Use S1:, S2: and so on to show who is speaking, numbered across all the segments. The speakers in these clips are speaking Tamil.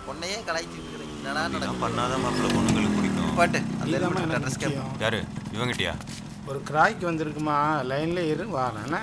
S1: பொண்ணையே கலாய்ச்சிட்டு இருக்கிறேன் என்னடா
S2: இதெல்லாம்
S1: நடக்கும்
S2: பண்ணாதான் மாப்பிள்ள பொண்ணுங்களுக்கு பிடிக்கும்
S1: பாட்டு அந்த
S3: இதாம்மா
S1: ஹெல்மெட்
S3: எனக்கு
S1: அட்ரஸ் கேட்போம்
S3: முக்கியம்.
S2: யாரு இவங்கிட்டயா
S3: ஒரு கிராய்க்கு வந்திருக்குமா லைன்ல இரு வாரேண்ணே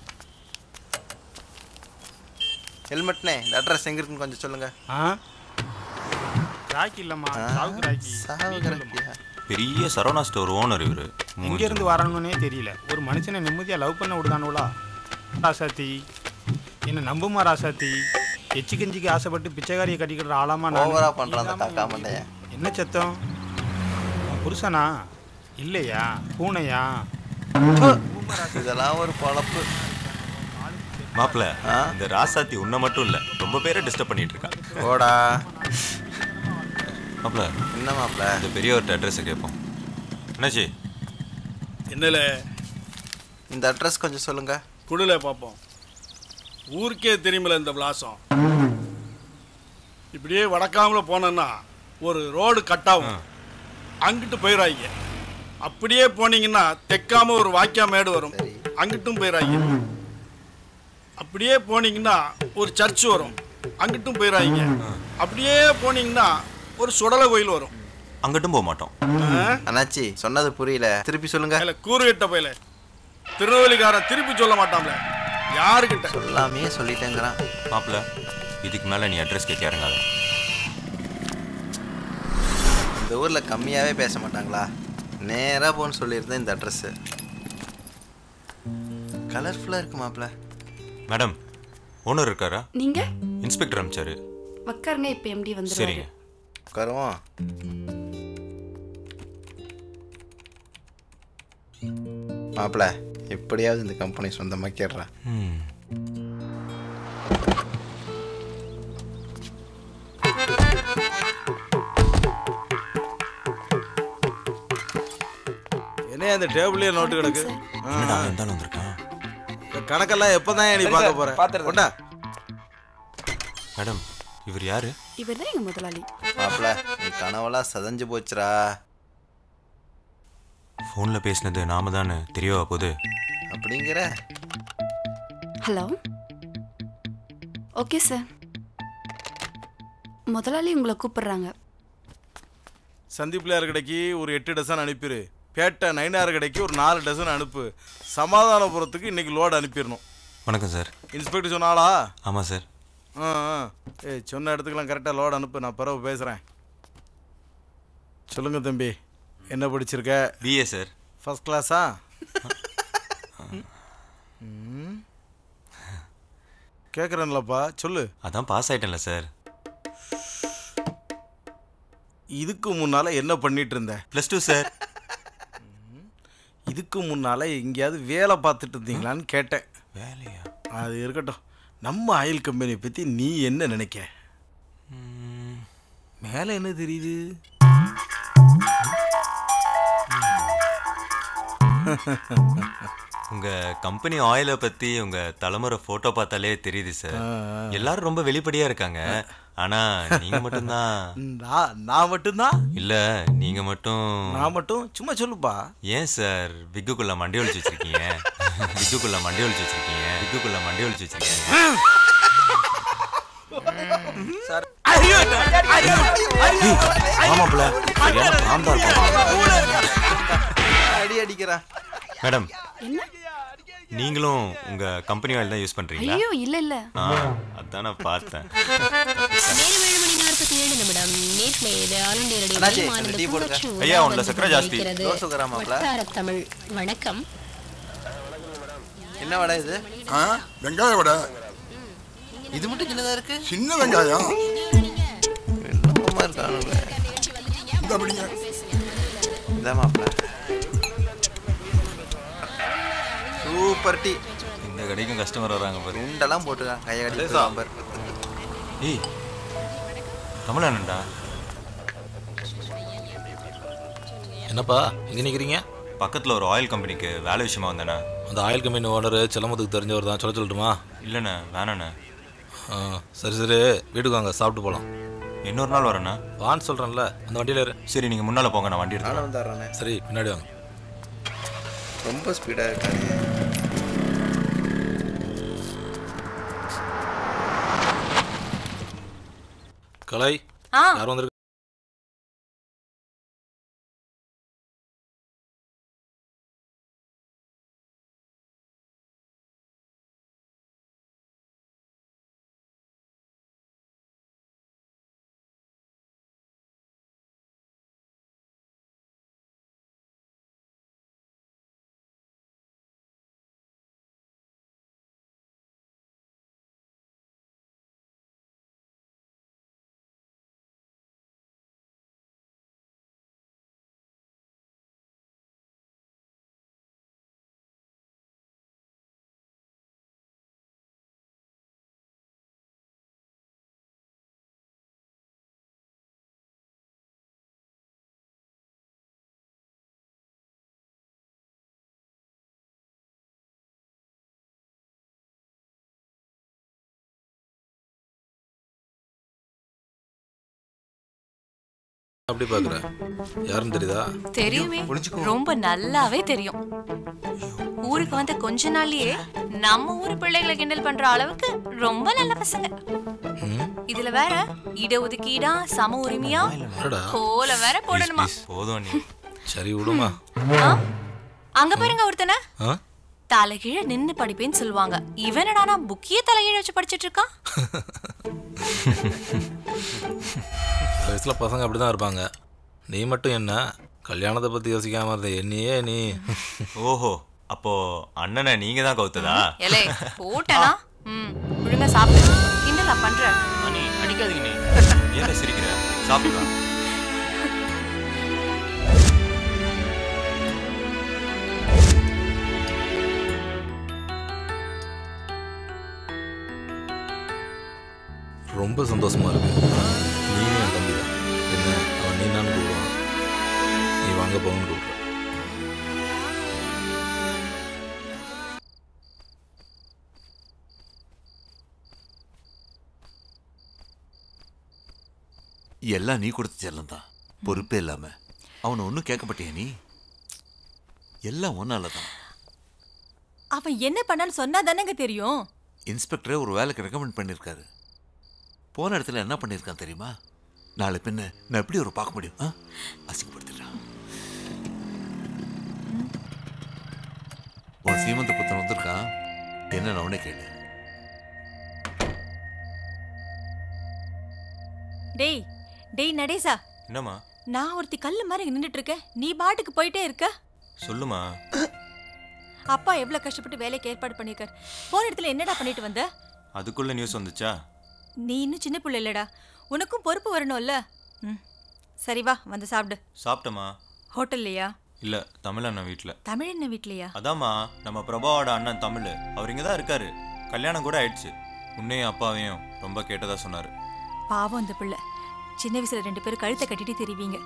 S1: ஹெல்மெட்னே இந்த அட்ரஸ் எங்க இருக்குன்னு கொஞ்சம் சொல்லுங்க
S3: ஆ கிராய்க்கு இல்லைம்மா
S1: ஆ,
S3: சாவு கிராய்க்கு
S1: சாவு
S3: நீ சொல்லும்மா.
S1: கிராக்கியா?
S2: பெரிய சரவணா ஸ்டோர் ஓனர் இவரு
S3: எங்க இருந்து வரணும்னே தெரியல ஒரு மனுஷனை நிம்மதியா லவ் பண்ண விடுதானுவலா ராசாத்தி என்ன நம்புமா ராசாத்தி எச்சி கஞ்சிக்கு ஆசைப்பட்டு பிச்சைக்காரியை கட்டிக்கிற ஆளாமா நானு?
S1: ஓவரா பண்றான் அந்த
S3: நீதாம்மா
S1: காக்கா
S3: என்
S1: மண்டைய
S3: என்ன சத்தம் உன் புருஷனா இல்லையா பூனையா
S1: இதெல்லாம் ஒரு பொழப்பு
S2: மாப்பிள்ள
S1: ஆ?
S2: இந்த ராசாத்தி உன்னை மட்டும் இல்ல ரொம்ப பேரை டிஸ்டர்ப் பண்ணிட்டு இருக்கா
S1: ஓடா
S2: மாப்பிள்ள
S1: என்ன மாப்ள
S2: இந்த பெரியவர்கிட்ட அட்ரஸ் கேட்போம் என்னாச்சு
S4: என்னல
S1: இந்த அட்ரஸ் கொஞ்சம் சொல்லுங்க
S4: குடுல பார்ப்போம் ஊருக்கே தெரியுமில்ல இந்த விலாசம் இப்படியே வடக்காமல போனோன்னா ஒரு ரோடு கட் ஆகும் அங்கிட்டு போயிடாங்க அப்படியே போனீங்கன்னா தெக்காம ஒரு வாக்கியா மேடு வரும்
S1: சரி.
S4: அங்கிட்டும் போயிடாங்க அப்படியே போனீங்கன்னா ஒரு சர்ச் வரும் அங்கிட்டும் போயிடாங்க அப்படியே போனீங்கன்னா ஒரு சுடலை கோயில் வரும்
S2: அங்கிட்டும் போக மாட்டோம்
S4: ஆ?
S1: அண்ணாச்சி சொன்னது புரியல திருப்பி சொல்லுங்க
S4: அதுல கூறுகிட்ட போயில திருநெல்வேலிக்காரன் திருப்பி சொல்ல மாட்டான்ல யாருக்கிட்ட
S1: சொல்லாமே சொல்லிட்டேங்கிறான்
S2: மாப்பிள்ள இதுக்கு மேல நீ அட்ரஸ் கேட்க இறங்காத
S1: இந்த ஊர்ல கம்மியாவே பேச மாட்டாங்களா நேரா போன்னு சொல்லியிருந்தேன் இந்த அட்ரஸ் கலர்ஃபுல்லா இருக்கு மாப்ள
S2: மேடம் ஓனர் இருக்காரா
S5: நீங்க
S2: இன்ஸ்பெக்டர் அமிச்சாரு
S5: உட்காருங்க இப்ப எம்டி வந்துருவாரு
S2: சரிங்க
S1: உட்காருவோம் மாப்ள எப்படியாவது இந்த கம்பெனி சொந்தமாக்கிடுறேன்
S2: ம்
S6: என்ன அந்த டேபிள்லயே நோட்டு கிடக்கு
S2: என்னடா இருந்தாலும் வந்திருக்கான்
S6: இந்த கணக்கெல்லாம் எப்பதான் நீ பார்க்க போற கொண்டா
S2: மேடம் இவர் யாரு
S5: இவர் தான் எங்க முதலாளி
S1: மாப்ள நீ கனவெல்லாம் சதஞ்சு போச்சுடா
S2: ஃபோனில் பேசினது நாம தானே தெரியவா போகுது
S1: அப்படிங்கிற
S5: ஹலோ ஓகே சார் முதலாளி உங்களை கூப்பிடுறாங்க
S6: சந்தி பிள்ளையார் கடைக்கு ஒரு எட்டு டசன் அனுப்பிடு பேட்டை நைனார் கடைக்கு ஒரு நாலு டசன் அனுப்பு சமாதானபுரத்துக்கு இன்னைக்கு லோடு அனுப்பிடணும்
S2: வணக்கம் சார்
S6: இன்ஸ்பெக்டர் சொன்னாலா
S2: ஆமாம் சார்
S6: ஆ ஆ ஏய் சொன்ன இடத்துக்குலாம் கரெக்டாக லோடு அனுப்பு நான் பிறகு பேசுகிறேன் சொல்லுங்க தம்பி என்ன படிச்சிருக்க
S2: பிஏ சார்
S6: ஃபர்ஸ்ட் கிளாஸா கேட்குறேன்லப்பா சொல்லு
S2: அதான் பாஸ் ஆயிட்டேன்ல சார்
S6: இதுக்கு முன்னால என்ன பண்ணிட்டு இருந்த
S2: ப்ளஸ் டூ சார்
S6: இதுக்கு முன்னால எங்கேயாவது வேலை பார்த்துட்டு இருந்தீங்களான்னு கேட்டேன்
S2: வேலையா
S6: அது இருக்கட்டும் நம்ம ஆயில் கம்பெனியை பற்றி நீ என்ன நினைக்க மேலே என்ன தெரியுது
S2: உங்க கம்பெனி ஆயிலை பத்தி உங்க தலைமுறை போட்டோ பார்த்தாலே தெரியுது சார் எல்லாரும் ரொம்ப வெளிப்படையா இருக்காங்க ஆனா நீங்க மட்டும்தான்
S6: நான் நான் மட்டும்தான்
S2: இல்ல நீங்க மட்டும்
S6: நான் மட்டும் சும்மா சொல்லுப்பா
S2: ஏன் சார் விக்குக்குள்ள மண்டி ஒழிச்சு வச்சிருக்கீங்க விக்குக்குள்ள மண்டி ஒழிச்சு வச்சிருக்கீங்க விக்குக்குள்ள மண்டி ஒழிச்சு வச்சிருக்கீங்க ஆமாப்ல சரியான பாம்பா இருக்கும்
S1: அடி அடிக்கிறான்
S2: மேடம்
S5: என்ன
S2: நீங்களும் உங்க கம்பெனி ஆயில் தான் யூஸ் பண்றீங்களா
S5: ஐயோ இல்ல இல்ல
S2: ஆ அதான் நான் பார்த்தேன்
S7: நேரம் ஏழு மணி நாற்பத்தி ஏழு நிமிடம் நேற்று இது ஆல் இந்தியா ரேடியோ
S1: அண்ணாச்சி,
S7: மாநில
S1: ரெண்டு டீ போடுங்க.
S7: சுழற்சி
S2: ஐயா,
S7: உலா
S2: உள்ள
S7: வந்து
S2: சக்கரை ஜாஸ்தி.
S7: கொண்டிருக்கிறது.
S1: தோசை கிராமாப்ல.
S7: வட்டார தமிழ் வணக்கம்
S1: என்ன வடை இது
S8: ஆ வெங்காய வடை
S1: இது மட்டும் சின்னதா இருக்கு
S8: சின்ன வெங்காயம்
S1: என்னமா இருக்கானுங்களே
S8: இந்த அப்படிங்க
S1: இந்த மாப்ள சூப்பர் டீ
S2: இந்த கடைக்கும் கஸ்டமர் வராங்க பாரு
S1: ரெண்டெல்லாம் போட்டுருக்கான் கையை கட்டி
S2: லேசா.
S1: நம்பர்
S2: ஏய் கமலானண்டா
S9: என்னப்பா இங்கே நிற்கிறீங்க
S2: பக்கத்துல ஒரு ஆயில் கம்பெனிக்கு வேலை விஷயமா வந்தேண்ணா
S9: அந்த ஆயில் கம்பெனி ஓனர் செல்லமுத்துக்கு தெரிஞ்சவர் தான் சொல்ல சொல்லட்டுமா
S2: இல்லைண்ணே வேணாண்ணே
S9: ஆ சரி சரி வீட்டுக்கு வாங்க சாப்பிட்டு போகலாம்
S2: இன்னொரு நாள் வரேண்ணா
S9: வான்னு சொல்கிறேன்ல அந்த வண்டியில் இரு
S2: சரி நீங்க முன்னால போங்க நான் வண்டி எடுத்து
S1: நானும் வந்துடுறானே
S9: சரி பின்னாடி வாங்க
S1: ரொம்ப ஸ்பீடாக இருக்காரு
S9: கலை
S7: ஆ
S9: யாரும் வந்திருக்கு அப்படி பாக்குற யாருன்னு தெரியுதா
S7: தெரியுமே ரொம்ப நல்லாவே தெரியும் ஊருக்கு வந்த கொஞ்ச நாள்லயே நம்ம ஊர் பிள்ளைகளை கிண்டல் பண்ற அளவுக்கு ரொம்ப நல்ல பசங்க
S9: ம்?
S7: இதுல வேற இடஒதுக்கீடா சம உரிமையா
S9: என்னடா
S7: கோல வேற போடணுமா
S2: போதும் நீ
S9: சரி விடுமா
S7: ஆ? அங்க பாருங்க ஒருத்தனை
S9: ஆ
S7: தலைகீழ நின்னு படிப்பேன்னு சொல்லுவாங்க இவனடானா புக்கியே தலைகீழ வச்சு படிச்சிட்டு இருக்கான்
S9: வயசுல பசங்க அப்படிதான் இருப்பாங்க நீ மட்டும் என்ன கல்யாணத்தை பத்தி யோசிக்காம இருந்த என்னையே நீ
S2: ஓஹோ அப்போ அண்ணனை நீங்க தான் கவுத்ததா
S7: எலே போட்டனா ம் ஒழுங்கா சாப்பிடு கிண்டலா பண்ற
S3: அண்ணே அடிக்காதீங்கண்ணே
S2: ஏன் சிரிக்கிற சாப்பிடலாம்
S9: ரொம்ப சந்தோஷமா இருக்கு நீயும் என் தம்பி தான் என்ன அவன் நீ நான் கூப்பிடுவான் நீ வாங்க போகணும்னு கூப்பிடுற
S10: எல்லாம் நீ கொடுத்த செல்லம் தான் பொறுப்பே இல்லாம அவனை ஒன்றும் கேட்கப்பட்டியா நீ எல்லாம் ஒன்னால தான்
S11: அவன் என்ன பண்ணான்னு சொன்னா தானேங்க தெரியும்
S10: இன்ஸ்பெக்டரே ஒரு வேலைக்கு ரெக்கமெண்ட் பண்ணியிருக்காரு போன இடத்துல என்ன பண்ணியிருக்கான் தெரியுமா நாளை பின்ன நான் எப்படி ஒரு பார்க்க முடியும் ஆ அசிங்கப்படுத்திடுறான் உன் சீமந்த புத்தன் வந்திருக்கான் என்ன நான் உடனே கேளு
S11: டேய் டேய் நடேசா
S2: என்னம்மா
S11: நான் ஒருத்தி கல்லு மாதிரி நின்னுட்டு இருக்கேன் நீ பாட்டுக்கு போயிட்டே இருக்க
S2: சொல்லுமா
S11: அப்பா எவ்வளவு கஷ்டப்பட்டு வேலைக்கு ஏற்பாடு பண்ணிருக்காரு போன இடத்துல என்னடா பண்ணிட்டு வந்த
S2: அதுக்குள்ள நியூஸ் வந்துச்சா
S11: நீ இன்னும் சின்ன பிள்ளை இல்லடா உனக்கும் பொறுப்பு வரணும்ல ம் சரி வா வந்து சாப்பிடு
S2: சாப்பிட்டமா
S11: ஹோட்டல்லையா
S2: இல்ல தமிழ் அண்ணன் வீட்ல
S11: தமிழ் என்ன வீட்லையா
S2: அதாம்மா நம்ம பிரபாவோட அண்ணன் தமிழ் அவர் இங்க தான் இருக்காரு கல்யாணம் கூட ஆயிடுச்சு உன்னையும் அப்பாவையும் ரொம்ப கேட்டதா சொன்னாரு
S11: பாவம் அந்த பிள்ளை சின்ன வயசுல ரெண்டு பேரும் கழுத்தை கட்டிட்டு தெரிவிங்க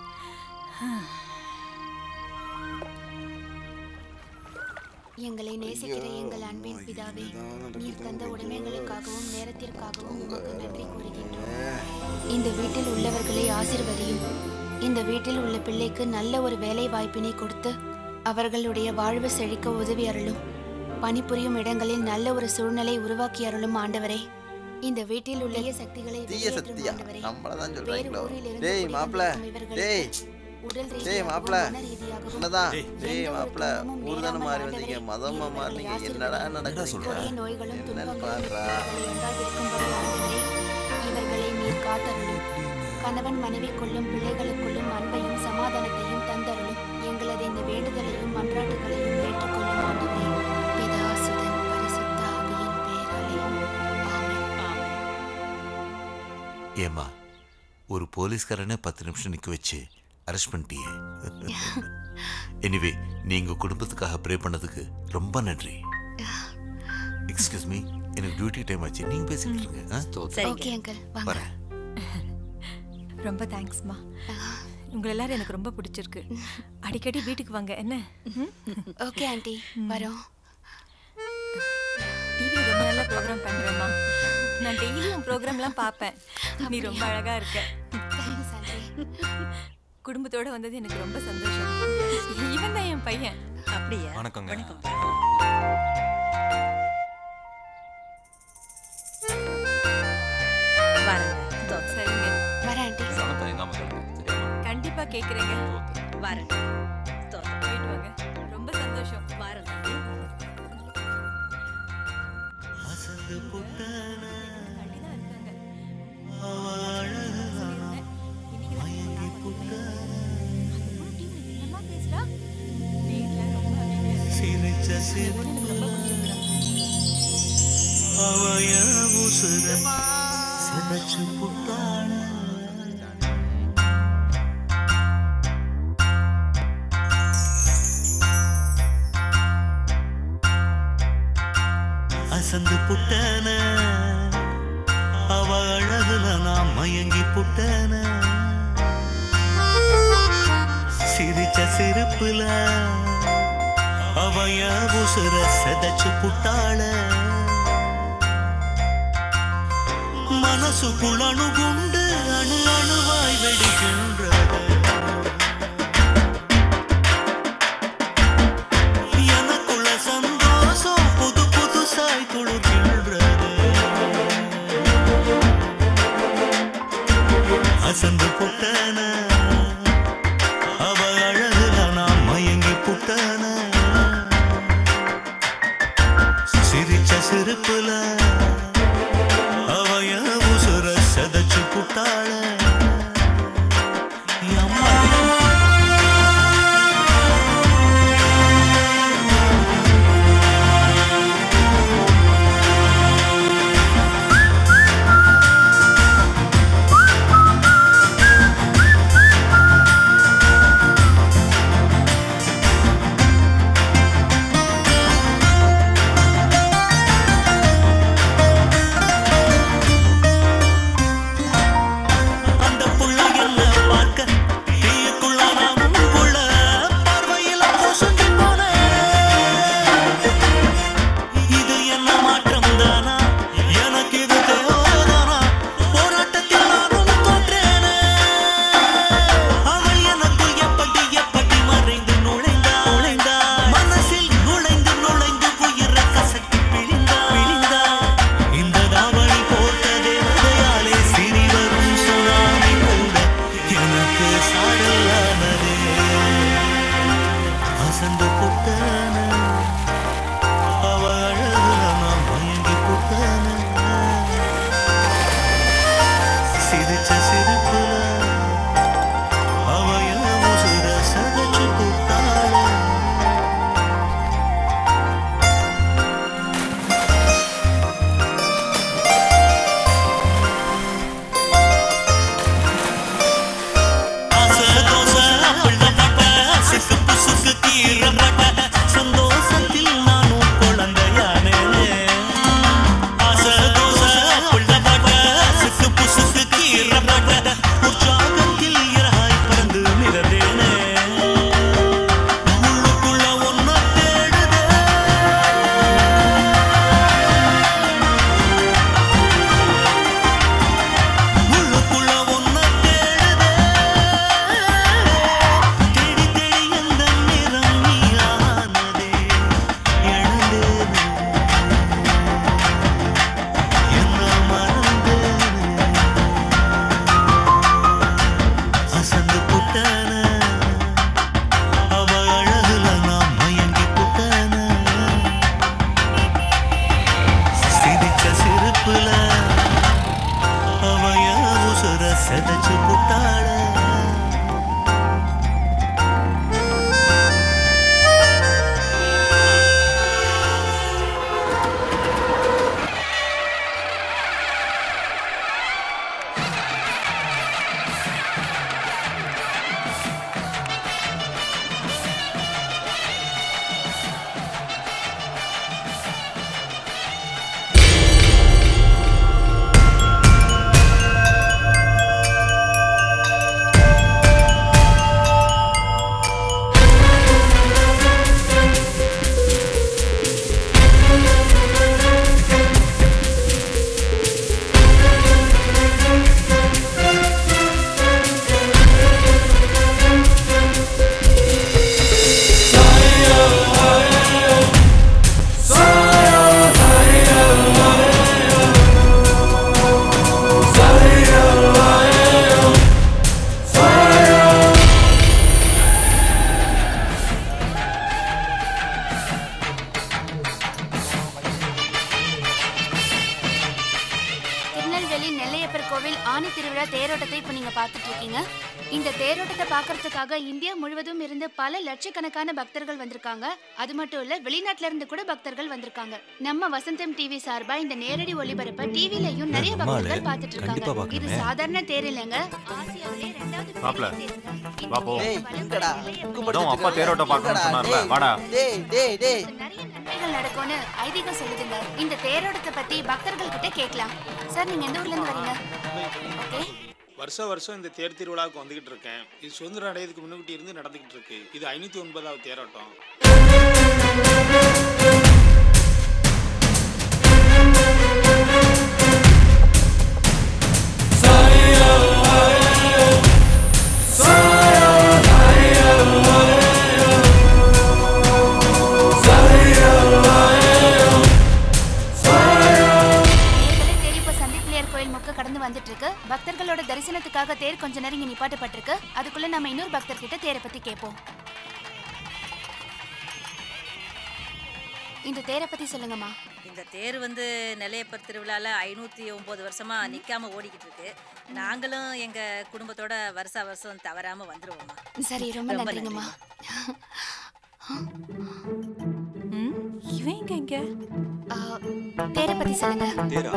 S12: எங்களை நேசிக்கிற எங்கள் அன்பின் பிதாவே நீர் தந்த உடைமைகளுக்காகவும் நேரத்திற்காகவும் உமக்கு நன்றி கூறுகின்றோம் இந்த வீட்டில் உள்ளவர்களை ஆசிர்வதியும் இந்த வீட்டில் உள்ள பிள்ளைக்கு நல்ல ஒரு வேலை வாய்ப்பினை கொடுத்து அவர்களுடைய வாழ்வு செழிக்க உதவி அருளும் பணிபுரியும் இடங்களில் நல்ல ஒரு சூழ்நிலை உருவாக்கி அருளும் ஆண்டவரே இந்த வீட்டில் உள்ள தீய சக்திகளை
S1: தீய
S12: வெளியேற்றும்
S1: சக்தியா
S12: ஆண்டவரே.
S1: நம்மளதான்
S12: வேறு
S1: சொல்றாங்களோ
S12: ஊரிலிருந்து
S1: டேய்
S12: குடி
S1: மாப்பிள
S12: வந்திருக்கும் இவர்களுக்கு
S1: டேய்
S12: உடல்
S1: டேய்
S12: ரீதியாகவும்
S1: மாப்பிள
S12: மன ரீதியாகவும்
S1: உன்னதான்
S12: எந்த
S1: டேய்
S12: ஒரு
S1: மாப்பிள
S12: துன்பமும்
S1: ஊர் தானே
S12: நேராமல்
S1: மாறி
S12: ஆண்டவரே,
S1: வந்தீங்க மதமா
S12: நீர்
S1: மாறினீங்க
S12: எங்களை
S1: என்னடா
S12: ஆசீர்வதியும்.
S1: நடக்குது
S12: கொடிய நோய்களும்
S1: என்னன்னு
S12: துன்பங்களும்
S1: பாடுறா
S12: இவர்களை எங்காதிருக்கும்படி ஆண்டவரே, இவர்களை நீர் காத்தருளும் கணவன் மனைவிக்குள்ளும் பிள்ளைகளுக்குள்ளும் அன்பையும் சமாதானத்தையும் தந்தருளும் எங்களது இந்த வேண்டுதலையும் மன்றாட்டுகளையும் ஏற்றுக்கொள்ளும் ஆண்டவரே பிதா சுதன் பரிசுத்த ஆவியின் பெயராலே ஆமென்
S10: ஏம்மா ஒரு போலீஸ்காரனை பத்து நிமிஷம் நிற்க வச்சு அரெஸ்ட் பண்ணிட்டியே எனிவே நீங்க குடும்பத்துக்காக ப்ரே பண்ணதுக்கு ரொம்ப நன்றி எக்ஸ்கியூஸ் மீ எனக்கு டியூட்டி டைம் ஆச்சு நீங்க பேசிட்டு இருங்க ஆ?
S12: ஓகே அங்கிள் வாங்க
S10: வரேன்
S11: ரொம்ப தேங்க்ஸ்மா உங்களை எல்லாரும் எனக்கு ரொம்ப பிடிச்சிருக்கு அடிக்கடி வீட்டுக்கு வாங்க என்ன
S12: ஓகே ஆண்டி வரோம்
S11: டிவி ரொம்ப நல்ல ப்ரோக்ராம் பண்றேம்மா நான் டெய்லி உன் ப்ரோக்ராம்லாம் பார்ப்பேன் நீ ரொம்ப அழகா இருக்க
S12: தேங்க்ஸ் ஆண்டி
S11: குடும்பத்தோட வந்தது எனக்கு ரொம்ப சந்தோஷம் இவன் தான் என் பையன் அப்படியா
S2: வணக்கங்க
S11: வரேன் சரிங்க
S12: வரேன் ஆண்டி
S11: ஏன்பா கேக்குறீங்க வரேன் போயிட்டு வாங்க ரொம்ப சந்தோஷம் வரேன்
S13: அவய உசுர சிதைச்சு புட்டான அசந்து புட்டன அவ அழகுல நான் மயங்கி புட்டன சிரிச்ச சிரிப்புல அவய உசுர செதச்சு புட்டாள மனசுக்குள் அணுகுண்டு அணு அணுவாய் வெடிக்கின்றது எனக்குள்ள சந்தோஷம் புது புதுசாய் துளுக்கின்றது அசந்து புட்டன அவ அழகுல நான் மயங்கி புட்டன சிரிச்ச சிரிப்புல அவய உசுர செதச்சு புட்டாள அந்த புள்ள என்ன பார்க்க தீயுக்குள்ள நானும் புள்ள பார்வையில பொசுங்கி போனேன் இது என்ன மாற்றம் தானா எனக்கு இது தேவைதானா போராட்டத்தில் நானும் தோற்றேனே அவள் எனக்குள் எப்படி எப்படி மறைந்து நுழைந்தா நுழைந்தா மனசில் நுழைந்து நுழைந்து உயிரை கசக்கி பிழிந்தா பிழிந்தா இந்த தாவணி போட்ட தேவதையாலே சிறி வரும் சுனாமி கூட எனக்கு சாடலானதே அசந்து புட்டன அவ அழகுல நான் மயங்கி புட்டன சிரிச்ச சிரிப்புல அவ என் உசுர சதச்சு புட்டாள சந்தோஷத்தில் நானும் குழந்தையானேனே ஆசை தோசை புள்ள பாட்ட சுக்கு புசுக்கு கீரை பாட்ட உற்சாகத்தில் இறகாய் பறந்து மிதந்தேனே உள்ளுக்குள்ள ஒன்ன தேடுதே உள்ளுக்குள்ள ஒன்ன தேடுதே தேடி தேடி எந்த நிறம் நீயானதே எழுந்தேனே என்ன மறந்தேனே அசந்து புட்டான அவ அழகுல நான் மயங்கி புட்டான சிரிச்ச சிரிப்புல அவ என் உசுர செதச்சு புட்டாள
S12: தேரோட்டத்தை இப்ப நீங்க பார்த்துட்டு இருக்கீங்க இந்த தேரோட்டத்தை பார்க்கறதுக்காக இந்தியா முழுவதும் இருந்து பல லட்சக்கணக்கான பக்தர்கள் வந்திருக்காங்க அது மட்டும் இல்ல வெளிநாட்டுல இருந்து கூட பக்தர்கள் வந்திருக்காங்க நம்ம வசந்தம் டிவி சார்பா இந்த நேரடி ஒளிபரப்ப டிவிலையும் நிறைய
S2: நம்மாளு
S12: பக்தர்கள் பார்த்துட்டு
S2: கண்டிப்பா
S12: இருக்காங்க இது
S2: பார்க்கணுமே.
S12: சாதாரண தேர் இல்லைங்க ஆசியாவிலே ரெண்டாவது பெரிய
S14: மாப்ள,
S12: தேருங்க. இந்த
S14: வா போ.
S12: தேரை
S14: ஏய்,
S12: வலம்புற
S14: அதான் உன் அப்பா தேரோட்டம் பார்க்கணும்னு சொன்னார்ல வாடா
S12: நன்மைகள் நடக்கும்னு ஐதீகம் சொல்லுதுங்க இந்த தேரோட்டத்தை பத்தி பக்தர்கள் கிட்ட கேட்கலாம் சார் நீங்க எந்த ஊர்ல இருந்து வரீங்க ஓகே
S3: வருஷம் வருஷம் இந்த தேர் திருவிழாவுக்கு வந்துகிட்டு இருக்கேன் இது சுதந்திரம் அடையதுக்கு முன்னுக்கிட்டு இருந்து நடந்துகிட்டு இருக்கு இது ஐநூத்தி ஒன்பதாவது தேரோட்டம்
S12: நேர்களே, தேர் இப்ப சந்தி பிள்ளையார் கோயில் முக்க கடந்து வந்துட்டு இருக்கு பக்தர்களோட தரிசனத்துக்காக தேர் கொஞ்ச நேரம் இங்க நிப்பாட்டப்பட்டிருக்கு அதுக்குள்ள நம்ம இன்னொரு பக்தர் கிட்ட தேரை பத்தி கேட்போம் இந்த தேரை பத்தி சொல்லுங்கம்மா
S15: இந்த தேர் வந்து நெல்லையப்பர் திருவிழால ஐநூற்றி ஒம்பது வருஷமா நிற்காம ஓடிக்கிட்டு இருக்கு நாங்களும் எங்க குடும்பத்தோட வருஷா வருஷம் தவறாம வந்துருவோம்மா
S12: சரி ரொம்ப நன்றிங்கம்மா
S11: ம் இவன் எங்க இங்க
S12: ஆ, தேரை பத்தி சொல்லுங்க
S2: தேரா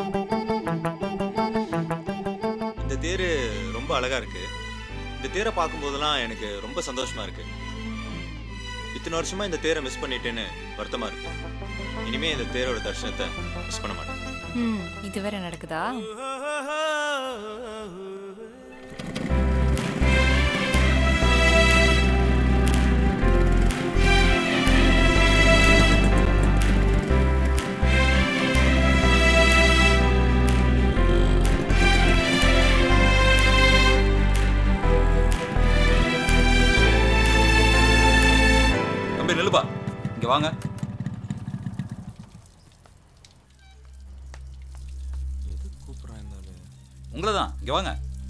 S2: இந்த தேரு ரொம்ப அழகா இருக்கு இந்த தேரை பார்க்கும்போதெல்லாம் எனக்கு ரொம்ப சந்தோஷமா இருக்கு இத்தனை வருஷமா இந்த தேரை மிஸ் பண்ணிட்டேன்னு வருத்தமா இருக்கு இனிமே இந்த தேரோட தரிசனத்தை மிஸ் பண்ண மாட்டேன்
S11: ம் இது வேற நடக்குதா
S14: தம்பி நில்லுப்பா இங்க வாங்க உங்களை தான் இங்க வாங்க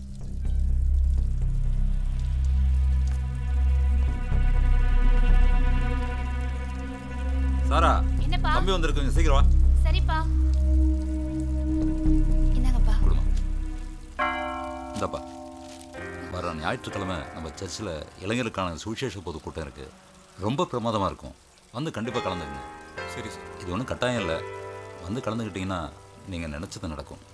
S14: சாரா
S12: என்னப்பா
S14: தம்பி வந்திருக்குங்க சீக்கிரம் வா
S12: சரிப்பா என்னங்கப்பா
S14: இந்தப்பா வர ஞாயிற்றுக்கிழமை நம்ம சர்ச்சில் இளைஞருக்கான சுவிசேஷ பொதுக்கூட்டம் இருக்கு ரொம்ப பிரமாதமாக இருக்கும் வந்து கண்டிப்பாக கலந்துக்குங்க
S2: சரி சார்
S14: இது ஒன்றும் கட்டாயம் இல்லை வந்து கலந்துக்கிட்டீங்கன்னா நீங்கள் நினச்சது நடக்கும்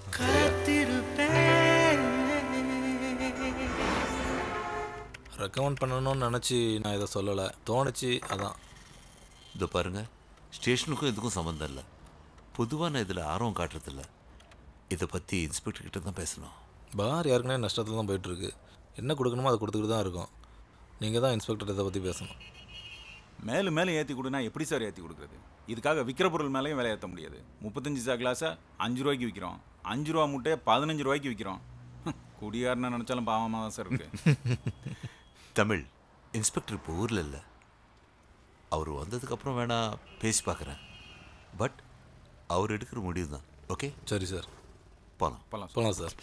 S9: ரெக்கமெண்ட் பண்ணணும்னு நினச்சி நான் இதை சொல்லலை தோணுச்சு அதான்
S10: இதோ பாருங்க ஸ்டேஷனுக்கும் இதுக்கும் சம்மந்தம் இல்லை பொதுவாக நான் இதில் ஆர்வம் காட்டுறதில்ல இதை பற்றி இன்ஸ்பெக்டர் கிட்ட தான் பேசணும்
S9: பார் ஏற்கனவே நஷ்டத்தில் தான் போயிட்டுருக்கு என்ன கொடுக்கணுமோ அதை கொடுத்துக்கிட்டு தான் இருக்கும் நீங்கள் தான் இன்ஸ்பெக்டர் இதை பற்றி பேசணும்
S16: மேலும் மேலும் ஏற்றி கொடுனா எப்படி சார் ஏற்றி கொடுக்குறது இதுக்காக விற்கிற பொருள் மேலேயும் விலை ஏற்ற முடியாது முப்பத்தஞ்சு சா கிளாஸை அஞ்சு ரூபாய்க்கு விற்கிறோம் அஞ்சு ரூபா மூட்டையை பதினஞ்சு ரூபாய்க்கு விற்கிறோம் குடியாரன்னு நினச்சாலும் பாவமாக தான் சார் இருக்கு
S10: தமிழ் இன்ஸ்பெக்டர் இப்போ ஊரில் இல்லை அவர் வந்ததுக்கப்புறம் வேணா பேசி பார்க்குறேன் பட் அவர் எடுக்கிற முடிவு தான் ஓகே
S9: சரி சார்
S10: போகலாம்
S16: போகலாம்
S9: போகலாம் சார்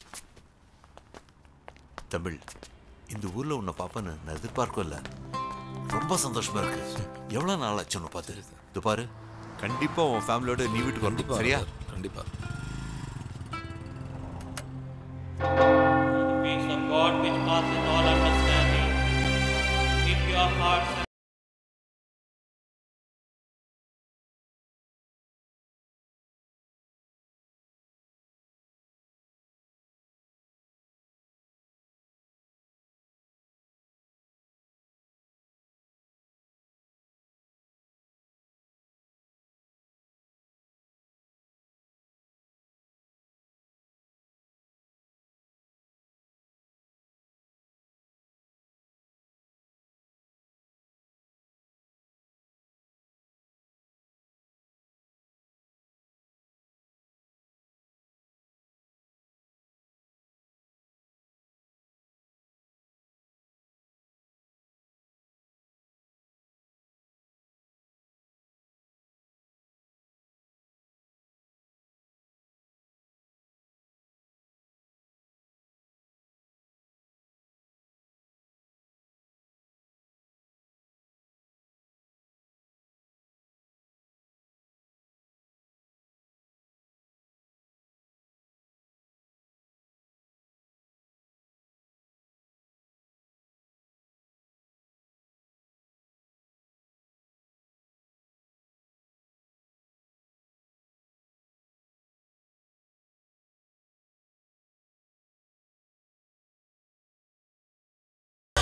S10: தமிழ் இந்த ஊரில் உன்னை பார்ப்பேன்னு நான் எதிர்பார்க்கவே இல்லை ரொம்ப சந்தோஷமா இருக்கு எவ்வளோ நாள் ஆச்சு உன்னை பார்த்து இது பாரு கண்டிப்பாக உன் ஃபேமிலியோட நீ வீட்டுக்கு
S9: கண்டிப்பா
S10: வரணும் சரியா
S9: கண்டிப்பாக
S13: peace of God which passes all understanding. Keep your hearts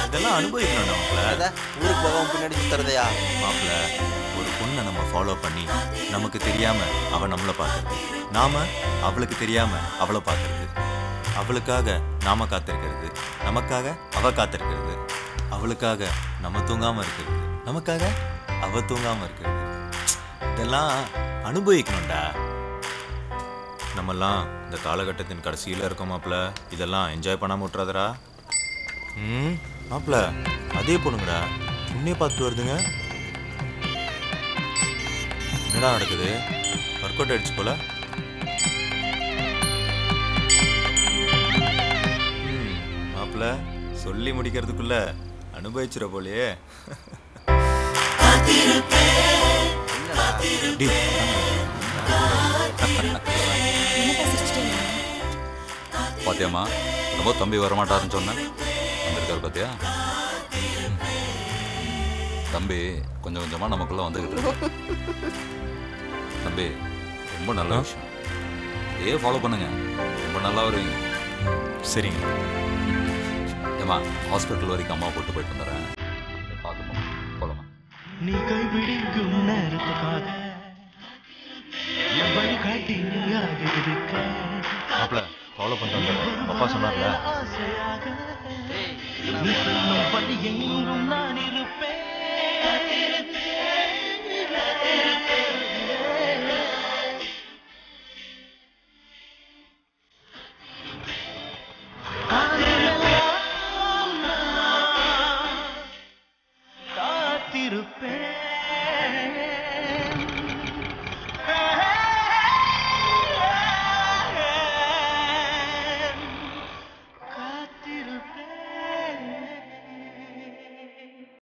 S2: இதெல்லாம் அனுபவிக்கணும் மாப்பிள்ள
S1: ஊருக்கு போகாம பின்னாடி சுத்துறதையா
S2: மாப்பிள்ள ஒரு பொண்ணை நம்ம ஃபாலோ பண்ணி நமக்கு தெரியாம அவ நம்மளை பார்க்கறது நாம அவளுக்கு தெரியாம அவளை பார்க்கறது அவளுக்காக நாம காத்திருக்கிறது நமக்காக அவ காத்திருக்கிறது அவளுக்காக நம்ம தூங்காம இருக்கிறது நமக்காக அவ தூங்காம இருக்கிறது இதெல்லாம் அனுபவிக்கணும்டா நம்மெல்லாம் இந்த காலகட்டத்தின் கடைசியில் இருக்கோம் மாப்பிள்ள இதெல்லாம் என்ஜாய் பண்ணாம விட்டுறாதடா ம் மாப்பிள்ள அதே பொண்ணுங்கடா உன்னே பார்த்துட்டு வருதுங்க என்னடா நடக்குது ஒர்க் அவுட் ஆயிடுச்சு போல ம், மாப்பிள்ள சொல்லி முடிக்கிறதுக்குள்ள அனுபவிச்சிட போலயே டேய்,
S14: பாத்தியாம்மா ரொம்ப தம்பி வரமாட்டாருன்னு சொன்னேன் வந்திருக்காரு பாத்தியா தம்பி கொஞ்சம் கொஞ்சமா நமக்குள்ள வந்துகிட்டு இருக்கு தம்பி ரொம்ப நல்ல விஷயம் இதே ஃபாலோ பண்ணுங்க ரொம்ப நல்லா வருவீங்க
S2: சரிங்க
S14: ஏமா ஹாஸ்பிட்டல் வரைக்கும் அம்மா கூட்டு போயிட்டு வந்துடுறேன் பார்த்து போமா போலாமா
S13: நீ கைபிடிக்கும் நேரத்துக்காக என் வழிகாட்டி நீயாக இருக்க
S2: மாப்பிள்ள ஃபாலோ பண்ணுறாங்க அப்பா சொன்னார்ல
S13: ஆசையாக நீ சொல்லும் வழி எங்கும் நான் இருக்க